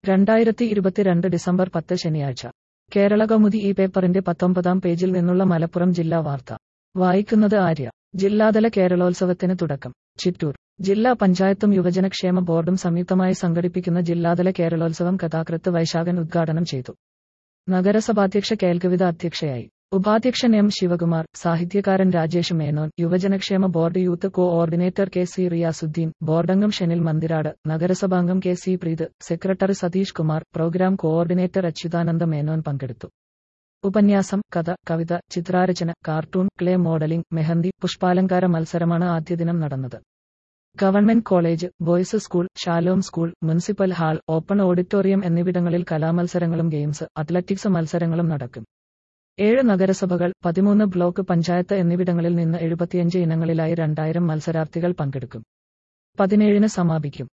രണ്ടായിരത്തി ഇരുപത്തിരണ്ട് ഡിസംബർ പത്ത് ശനിയാഴ്ച കേരള കൗമുദി ഈ പേപ്പറിന്റെ പത്തൊമ്പതാം പേജിൽ നിന്നുള്ള മലപ്പുറം ജില്ലാ വാർത്ത വായിക്കുന്നത് ആര്യ ജില്ലാതല കേരളോത്സവത്തിന് തുടക്കം ചിറ്റൂർ ജില്ലാ പഞ്ചായത്തും യുവജനക്ഷേമ ബോർഡും സംയുക്തമായി സംഘടിപ്പിക്കുന്ന ജില്ലാതല കേരളോത്സവം കഥാകൃത്ത് വൈശാഖൻ ഉദ്ഘാടനം ചെയ്തു നഗരസഭാധ്യക്ഷ കേൽകവിത അധ്യക്ഷയായി ഉപാധ്യക്ഷൻ എം ശിവകുമാർ സാഹിത്യകാരൻ രാജേഷ് മേനോൻ യുവജനക്ഷേമ board youth coordinator K C Riyasuddin ബോർഡംഗം ഷെനിൽ മന്ദിരാട് നഗരസഭാംഗം K C Preeth secretary Satheesh Kumar programme coordinator Achuthananda Menon പങ്കെടുത്തു ഉപന്യാസം കഥ കവിത ചിത്രാരചന കാർട്ടൂൺ ക്ലേ മോഡലിംഗ് മെഹന്തി പുഷ്പാലങ്കാര മത്സരമാണ് ആദ്യ ദിനം നടന്നത് government college boys school Shalom school municipal hall open auditorium എന്നിവിടങ്ങളിൽ കലാമത്സരങ്ങളും ഗെയിംസ് അത്ലറ്റിക്സ് മത്സരങ്ങളും നടക്കും ഏഴ് നഗരസഭകൾ പതിമൂന്ന് ബ്ലോക്ക് പഞ്ചായത്ത് എന്നിവിടങ്ങളിൽ നിന്ന് എഴുപത്തിയഞ്ച് ഇനങ്ങളിലായി രണ്ടായിരം മത്സരാർത്ഥികൾ പങ്കെടുക്കും പതിനേഴിന് സമാപിക്കും